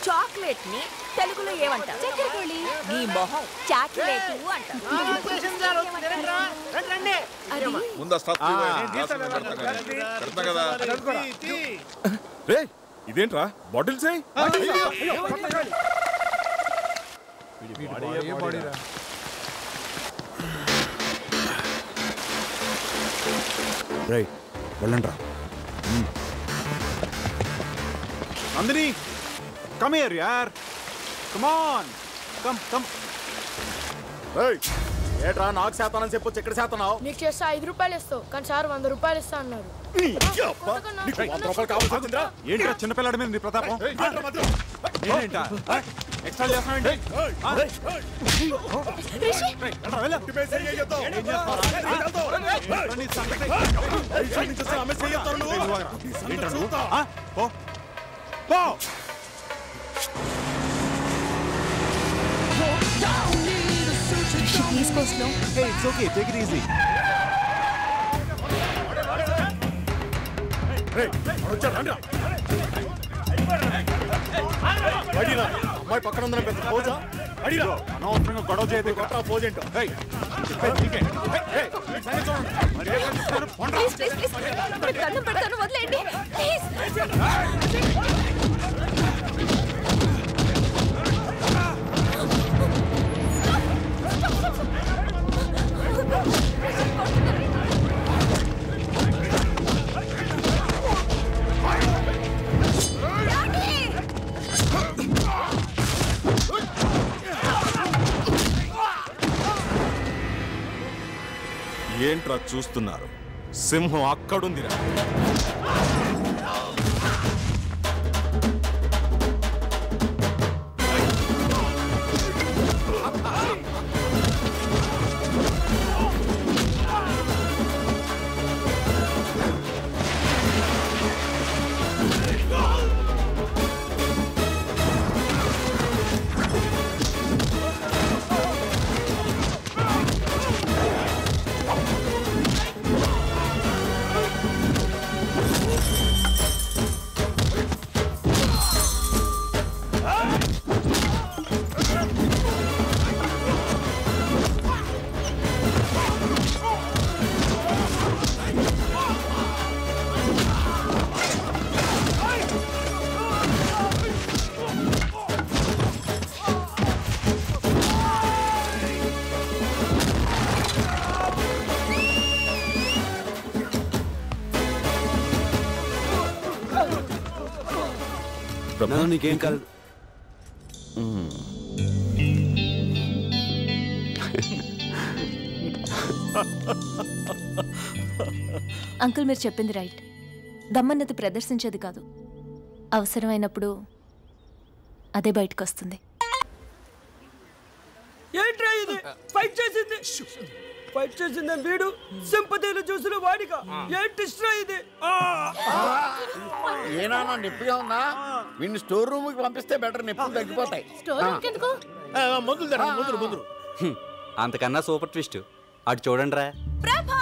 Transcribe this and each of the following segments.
Chocolate ని తెలుగులో ఏమంటారు చక్కెరకోళి నీ మొహం చాక్లెట్ అంటారు అది ముందు ఆ స్టఫ్ ఇవ్వండి. గ్లాసులు నేను పెడతా కానీ. పెడతా కదా రే ఇదేంట్రా బాటిల్స్ ఏయ్. రై వెళ్ళండి రా నందిని కమ్ హియర్ యార్ కమ్ ఆన్ కమ్ కమ్ ఏయ్, ఏట్రా నాకు శాతానని చెప్పొచ్చు ఎక్కడ శాతనావు నీకు చేస్తే ఐదు రూపాయలు ఇస్తావు కానీ సార్ వంద రూపాయలు ఇస్తా అన్నారు నీకు వంద రూపాయలు కావాల్సి వచ్చిందిరా ఏంట్రా చిన్నపిల్లాడి మీద నీ ప్రతాపం నేనేంటా ఎక్స్ట్రా చేస్తానండి ఏంట్రా నువ్వు ఆ? పో పో తీసుకోవచ్చు Hey, it's okay. Take it easy. అడిరా అమ్మాయి పక్కన ఉందని పెద్ద పోజా అడిరా అనవసరంగా గొడవ చేయదు కొట్రా పోజ్ ఏంటో Hey, hey, నీకే. Hey, hey, ఈ సంగతి చూడండి. మరి ఏం చేస్తున్నారు? పోండ్రా. ప్లీజ్ ప్లీజ్ ప్లీజ్ మీకు దండం పెడతాను వదిలేయండి ప్లీజ్ ఏంట్రా చూస్తున్నారు సింహం అక్కడుందిరా నాన్న, నీకేం కాదు అంకుల్ మీరు చెప్పింది రైట్ దమ్మన్నది ప్రదర్శించేది కాదు అవసరమైనప్పుడు అదే బయటకు వస్తుంది ఏంట్రా ఇది ఫైట్ చేసింది ఫైట్ చేసింది వీడు సింపతిలు చూసిన వాడిగా ఏంటి ఇష్టం ఇది ఆ! ఏనా నొప్పిగా ఉందా వీడిని స్టోర్ రూమ్ కి పంపిస్తే బెటర్ నొప్పులు తగ్గిపోతాయి ఆ, మందులు తరండి, మందులు మందులు హ్మ్. అంతకన్నా సూపర్ ట్విస్ట్ అటు చూడండి రా ప్రభా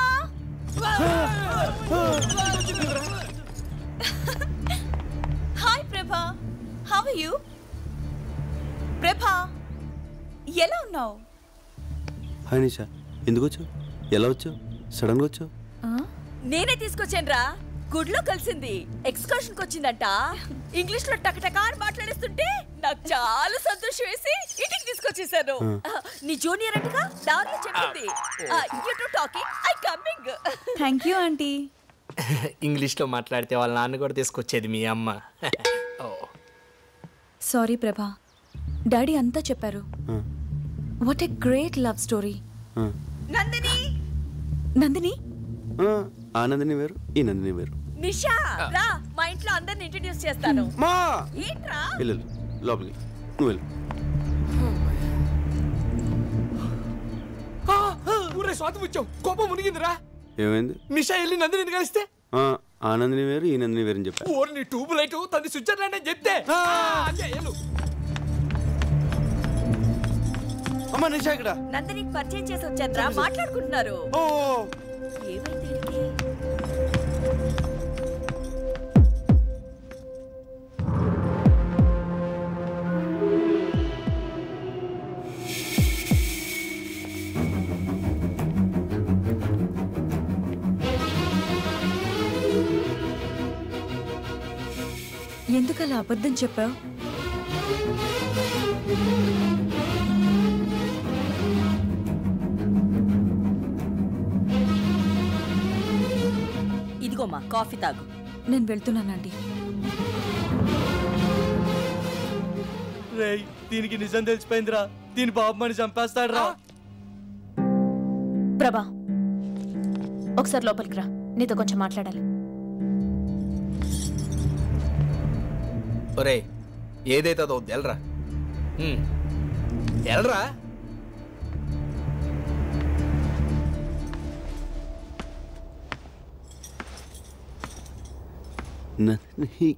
హాయ్ ప్రభా హౌ ఆర్ యు ప్రభా ఎలా ఉన్నావు హాయ్ నిషా ఎందుకు వచ్చావు ఎలా వచ్చావు సడన్గా వచ్చావు నేనే తీసుకొచ్చాను రా గుడ్లో కలిసింది ఎక్స్కర్షన్ కి వచ్చిందంట ఇంగ్లీష్ లో టకటకా అని మాట్లాడేస్తుంటే నాకు చాలా సంతోషం వేసి ఇంటికి తీసుకొచ్చేసాను ఆ, నీ జూనియర్ అంటగా దారిలో చెప్పింది you to talking I coming thank you aunty ఇంగ్లీష్లో మాట్లాడితే వాళ్ళ నాన్న కూడా తీసుకొచ్చేది మీ అమ్మ ఓ. సారీ ప్రభా డాడీ అంతా చెప్పారు what a great love story Nandini Nandini ఆనందిని వేరు ఈ నందిని వేరు నిషా రా మా ఇంట్లో అందరిని ఇంట్రడ్యూస్ చేస్తాను మా ఏంట్రా వెళ్ళు వెళ్ళు. లోపలికి నువ్వు వెళ్ళు ఊరే స్వాతం వచ్చావు కోపం మునిగిందిరా ఏమైంది నిషా వెళ్ళి నందిని కలిస్తే ఆ, ఆనందిని వేరు ఈ నందిని వేరు అని చెప్పా ఓరి నీ ట్యూబ్ లైట్ తది స్విట్జర్లాండ్ అని చెప్తే ఆ, అంతే, వెళ్ళు. అమ్మా నిషా ఇక్కడ నందినికి పరిచయం చేసి వచ్చాను రా మాట్లాడుకుంటున్నారు ఓ ఏమైంది వీడికి? అబద్ధం చెప్పావు ఇదిగోమ్మా కాఫీ తాగు నేను వెళ్తున్నానండి రేయ్ దీనికి నిజం తెలిసిపోయిందిరా దీని బాబు మని చంపేస్తాడ్రా ప్రభా ఒకసారి లోపలికి రా నీతో కొంచెం మాట్లాడాలి ఒరే ఏదైతే అదో ఎల్రా హ్మ్. ఎల్రా నందిని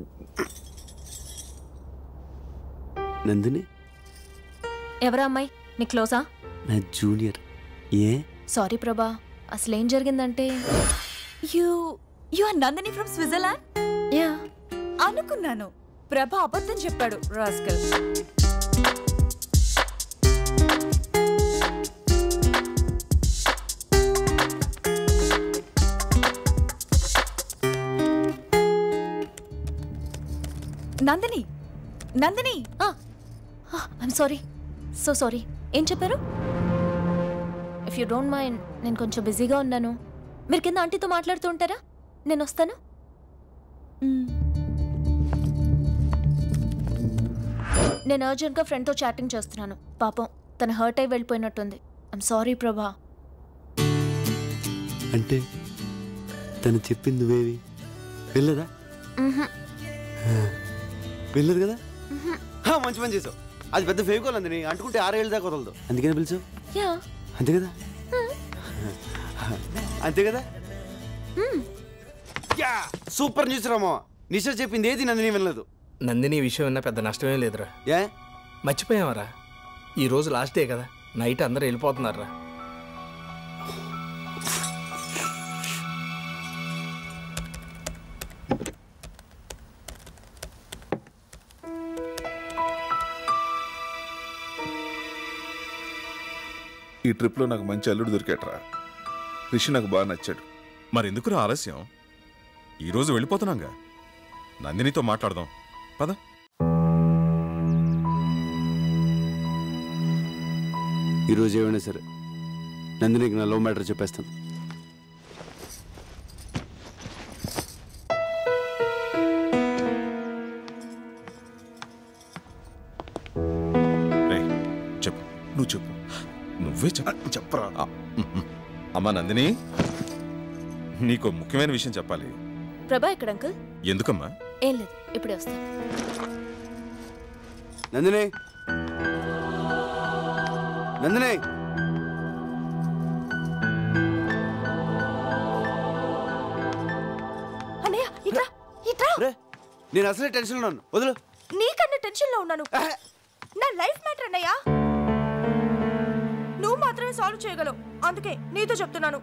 నందిని ఎవరా అమ్మాయి నీ క్లోజా నా జూనియర్ ఏ సారీ ప్రభా అసలు ఏం జరిగిందంటే you you are Nandini from Switzerland yeah అనుకున్నాను ప్రభ అబద్ధం చెప్పాడు rascal Nandini Nandini I'm sorry so sorry ఏం చెప్పారు ఇఫ్ యూ డోంట్ మైండ్ నేను కొంచెం బిజీగా ఉన్నాను మీరు కింద ఆంటీతో మాట్లాడుతూ ఉంటారా నేను వస్తాను నేను అర్జెంట్గా ఫ్రెండ్తో చాటింగ్ చేస్తున్నాను పాపం తను హర్ట్ అయి వెళ్ళిపోయినట్టుంది ఐమ్ సారీ ప్రభా అంటే తను చెప్పింది నువ్వేవి వెళ్ళదా వెళ్ళదు కదా హా, మంచి పని చేసావు అది పెద్ద ఫేకోల్ అంది అంటుకుంటే ఆరేళ్ళ దాకా వదలదు అందుకని పిలిచావు యా అంతే కదా అంతే కదా yeah super news Rama Nisha చెప్పింది ఏది నందిని వినలేదు నందిని ఈ విషయం విన్నా పెద్ద నష్టమేం లేదురా ఏ మర్చిపోయావరా ఈ రోజు లాస్ట్ డే కదా నైట్ అందరూ వెళ్ళిపోతున్నారా ఈ ట్రిప్లో నాకు మంచి అల్లుడు దొరికాట్రా రిషి నాకు బాగా నచ్చాడు మరెందుకురా ఆలస్యం ఈరోజు వెళ్ళిపోతున్నాగా నందినితో మాట్లాడదాం పద ఈరోజు ఏమైనా సరే నందినికి నా లవ్ మ్యాటర్ చెప్పేస్తాను రేయ్, చెప్పు నువ్వు చెప్పు నువ్వే చెప్పు చెప్పరా అమ్మా నందిని నీకు ముఖ్యమైన విషయం చెప్పాలి ప్రభా ఎక్కడ అంకుల్ ఎందుకమ్మా ఏం లేదు ఇప్పుడే వస్తాను నందిని నందిని అన్నయ్య ఇట్రా ఇట్రా రే నేను అసలే టెన్షన్ ఉన్నాను వదులు నీకన్నా టెన్షన్ లో ఉన్నాను నా లైఫ్ మ్యాటర్ అన్నయ్య నువ్వు మాత్రమే సాల్వ్ చేయగలవు అందుకే నీతో చెప్తున్నాను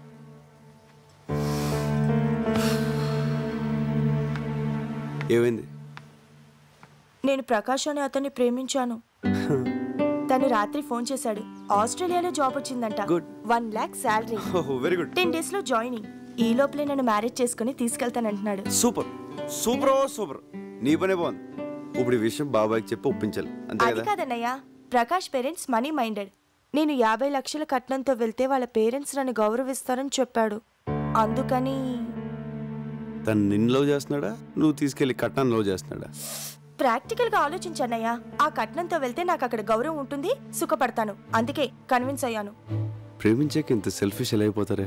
ఏమైంది నేను ప్రకాష్ అనే అతన్ని ప్రేమించాను తను రాత్రి ఫోన్ చేశాడు ఆస్ట్రేలియాలో జాబ్ వచ్చిందంట Good. One lakh salary very good ten days లో జాయినింగ్ ఈ లోపలే నన్ను మ్యారేజ్ చేసుకుని తీసుకెళ్తానంటున్నాడు సూపర్ సూపర్ సూపర్ నీ పనే బాగుంది ఇప్పుడు ఈ విషయం బాబాయ్కి చెప్పి ఒప్పించాలి అంతే అది కదా కాదన్నయ్య ప్రకాష్ పేరెంట్స్ మనీ మైండెడ్ నేను యాభై లక్షల కట్నంతో వెళ్తే వాళ్ళ పేరెంట్స్ నన్ను గౌరవిస్తారని చెప్పాడు అందుకని తను నిన్ను లవ్ చేస్తున్నాడా నువ్వు తీసుకెళ్లి కట్నాన్ని లవ్ చేస్తున్నాడా ప్రాక్టికల్ గా ఆలోచించన్నయ్య ఆ కట్నంతో వెళ్తే నాకు అక్కడ గౌరవం ఉంటుంది సుఖపడతాను అందుకే కన్విన్స్ అయ్యాను ప్రేమించాక ఇంత సెల్ఫిష్ ఎలా అయిపోతారే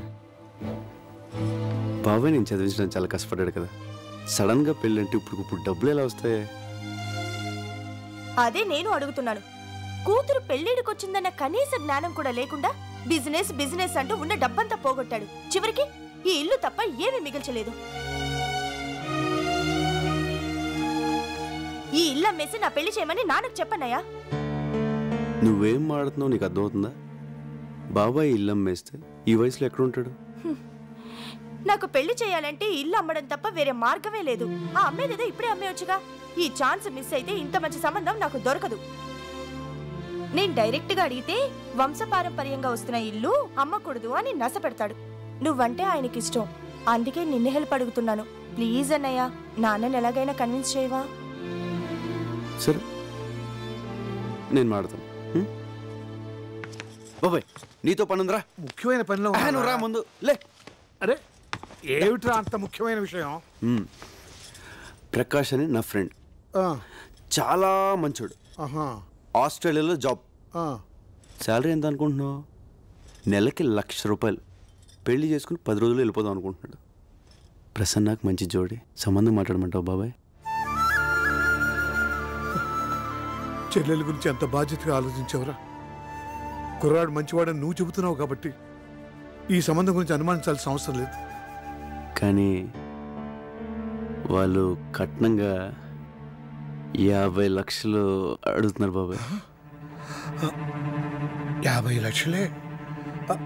బాబాయ్ నేను చదివించడం చాలా కష్టపడ్డాడు కదా సడన్ గా పెళ్ళంటే ఇప్పుడు ఇప్పుడు డబ్బులు ఎలా వస్తాయి అదే నేను అడుగుతున్నాను కూతురు పెళ్లిడికొచ్చిందన్న కనీస జ్ఞానం కూడా లేకుండా బిజినెస్ బిజినెస్ అంటూ ఉన్న డబ్బంతా పోగొట్టాడు చివరికి ఈ ఇల్లు తప్ప ఏమీ మిగిల్చలేదు ఈ ఇల్లు అమ్మేసి నా పెళ్లి చేయమని నాన్నకు చెప్పన్నయ్యా నువ్వేం మాడుతున్నావు నీకు అర్థమవుతుందా బాబాయ్ ఇల్లు అమ్మేస్తే ఈ వయసులో ఎక్కడ ఉంటాడు నాకు పెళ్లి చేయాలంటే ఈ ఇల్లు అమ్మడం తప్ప వేరే మార్గమే లేదు ఆ అమ్మేదేదో ఇప్పుడే అమ్మేయొచ్చుగా ఈ ఛాన్స్ మిస్ అయితే ఇంత మంచి సంబంధం నాకు దొరకదు నేను డైరెక్ట్ గా అడిగితే వంశపారంపర్యంగా వస్తున్న ఇల్లు అమ్మకూడదు అని నస పెడతాడు నువ్వంటే ఆయనకి ఇష్టం అందుకే నిన్ను హెల్ప్ అడుగుతున్నాను ప్లీజ్ అన్నయ్య నాన్నని ఎలాగైనా కన్విన్స్ చేయవా సరే నేను మాడతాను ఉం? బాబాయ్ నీతో పని ఉందిరా ముఖ్యమైన పనిలో ఆ, నువ్వు రా ముందు లే అరే ఏమిట్రా అంత ముఖ్యమైన విషయం ఉం. ప్రకాష్ అని నా ఫ్రెండ్ ఆ, చాలా మంచోడు ఆహా, ఆస్ట్రేలియాలో జాబ్ ఆ. శాలరీ ఎంత అనుకుంటున్నావు నెలకి లక్ష రూపాయలు పెళ్లి చేసుకుని పది రోజులు వెళ్ళిపోదాం అనుకుంటున్నాడు ప్రసన్నకు మంచి జోడి సంబంధం మాట్లాడమంటావు బాబాయ్ చెల్లెల గురించి ఎంత బాధ్యతగా ఆలోచించావురా కుర్రాడు మంచివాడని నువ్వు చెబుతున్నావు కాబట్టి ఈ సంబంధం గురించి అనుమానించాల్సిన అవసరం లేదు కానీ వాళ్ళు కట్నంగా యాభై లక్షలు అడుగుతున్నారు బాబాయ్ యాభై లక్షలే ఆ,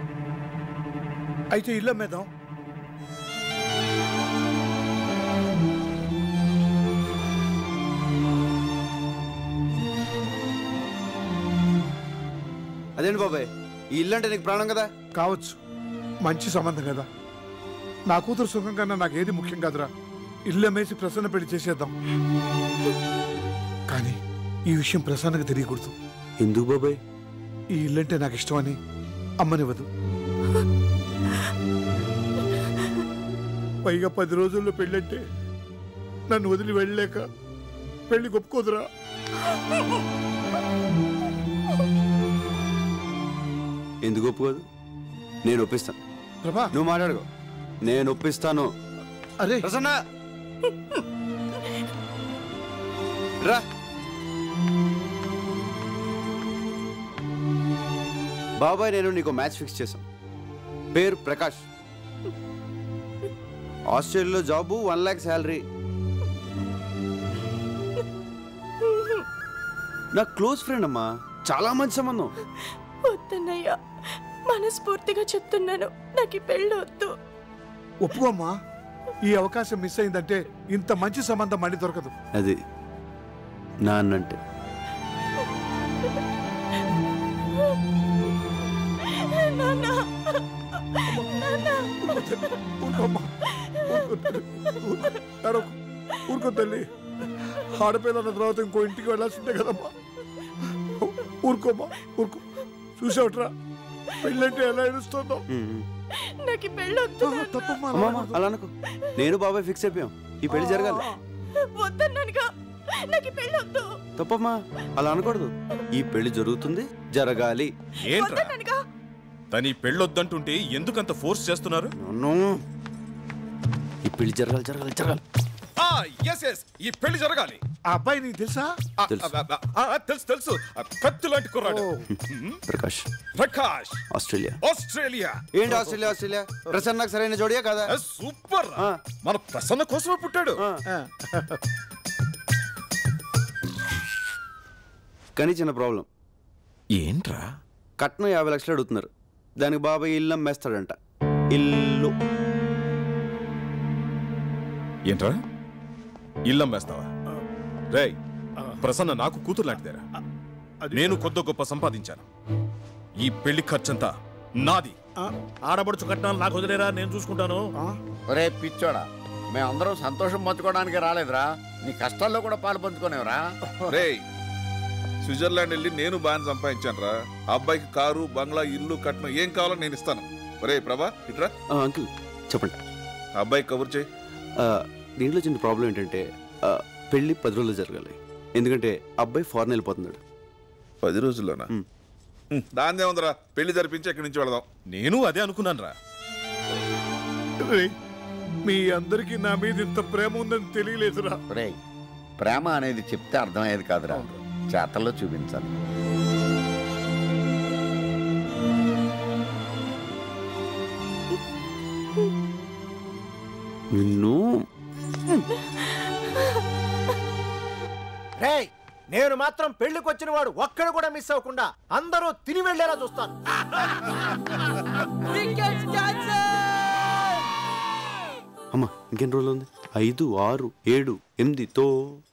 అయితే ఇల్లు అమ్మేద్దాం అదేంటి బాబాయ్ ఈ ఇల్లు అంటే నీకు ప్రాణం కదా కావచ్చు మంచి సంబంధం కదా నా కూతురు సుఖం కన్నా నాకు ఏది ముఖ్యం కాదురా ఇల్లు అమ్మేసి ప్రసన్న పెళ్లి చేసేద్దాం కానీ ఈ విషయం ప్రసన్నకు తెలియకూడదు ఎందుకు బాబాయ్ ఈ ఇల్లంటే నాకు ఇష్టమని అమ్మనివ్వదు పైగా పది రోజుల్లో పెళ్ళంటే నన్ను వదిలి వెళ్ళలేక పెళ్లి ఒప్పుకోదురా ఎందుకు ఒప్పుకోదు నేను ఒప్పిస్తాను ప్రభా నువ్వు మాట్లాడుకో నేను ఒప్పిస్తాను అరే ప్రసన్న రా బాబాయ్ నేను నీకు మ్యాచ్ ఫిక్స్ చేశాం పేరు ప్రకాష్ ఆస్ట్రేలియాలో జాబు వన్ ల్యాక్ శాలరీ నా క్లోజ్ ఫ్రెండ్ అమ్మా చాలా మంచి సంబంధం వద్దన్నయ్యా మనస్ఫూర్తిగా చెప్తున్నాను నాకు ఈ పెళ్ళి వద్దు ఒప్పుకోమ్మా ఈ అవకాశం మిస్ అయిందంటే ఇంత మంచి సంబంధం మళ్ళీ దొరకదు అది నాన్నంటే నాన్న నాన్న ఊరుకోమ్మా ఊరుకో తల్లి. ఊరుకో. ఏడవకు. ఊరుకో తల్లి ఆడపిల్ల అన్న తర్వాత ఇంకో ఇంటికి వెళ్ళాల్సిందే కదమ్మా ఊరుకోమ్మా ఊరుకో చూసావట్రా పెళ్ళంటే ఎలా ఏడుస్తుందో నాకు ఈ పెళ్ళి వద్దు తప్పమ్మా అమ్మా, అమ్మా, అలా అనుకో నేను బాబాయ్ ఫిక్స్ అయిపోయాం ఈ పెళ్లి జరగాలి వద్దన్నానుగా నాకు ఈ పెళ్ళి వద్దు తప్పమ్మా అలా అనకూడదు ఈ పెళ్లి జరుగుతుంది జరగాలి ఏంట్రా వద్దన్నానుగా తను ఈ పెళ్ళొద్దంటుంటే ఎందుకంత ఫోర్స్ చేస్తున్నారు ఈ పెళ్లి జరగాలి జరగాలి జరగాలి ఎస్ ఎస్ ఈ పెళ్లి జరగాలి ఆ అబ్బాయి నీకు తెలుసా ఆ, ఆ, ఆ, ఆ, తెలుసు తెలుసు ఆ, కత్తి లాంటి కుర్రాడు ప్రకాష్ ప్రకాష్ ఆస్ట్రేలియా ఆస్ట్రేలియా ఏంటి ఆస్ట్రేలియా ఆస్ట్రేలియా ప్రసన్నకు సరైన జోడియా కదా ఆ, సూపర్ మన ప్రసన్న కోసమే పుట్టాడు కానీ చిన్న ప్రాబ్లం ఏంట్రా కట్నం యాభై లక్షలు అడుగుతున్నారు దానికి బాబాయ్ ఇల్లు అమ్మేస్తాడంట ఇల్లు ఏంట్రా ఇల్లు అమ్మేస్తావా రేయ్ ప్రసన్న నాకు కూతురు లాంటిదేరా నేను కొద్ది గొప్ప సంపాదించాను ఈ పెళ్లి ఖర్చంతా నాది ఆడబడుచు కట్నాలు నాకు వదిలేరా నేను చూసుకుంటాను ఒరే పిచ్చోడా మేమందరం సంతోషం పంచుకోవడానికి రాలేదురా నీ కష్టాల్లో కూడా పాలు పంచుకోనేవరా రేయ్ స్విట్జర్లాండ్ వెళ్ళి నేను బాగా సంపాదించాను రా అబ్బాయికి కారు బంగ్లా ఇల్లు కట్నం ఏం కావాలో నేను ఇస్తాను ఒరే ప్రభా ఇట్రా ఆ, అంకుల్ చెప్పండి అబ్బాయి కబుర్ చేయి ఆ, దీంట్లో చిన్న ప్రాబ్లం ఏంటంటే ఆ, పెళ్లి పది రోజులు జరగాలి ఎందుకంటే అబ్బాయి ఫారెన్ వెళ్ళిపోతున్నాడు పది రోజుల్లోనా దాందే ఉందిరా పెళ్లి జరిపించి ఎక్కడి నుంచి వెళదాం నేను అదే అనుకున్నాను రా రేయ్, మీ అందరికీ నా మీద ఇంత ప్రేమ ఉందని తెలియలేదురా ఒరే ప్రేమ అనేది చెప్తే అర్థమయ్యేది కాదురా చేతల్లో చూపించాలి నిన్ను రేయ్ నేను మాత్రం పెళ్లికి వచ్చిన వాడు ఒక్కడు కూడా మిస్ అవ్వకుండా అందరూ తిని వెళ్ళేలా చూస్తాను అమ్మా ఇంకెన్ని రోజులు ఉంది ఐదు ఆరు ఏడు ఎనిమిది తో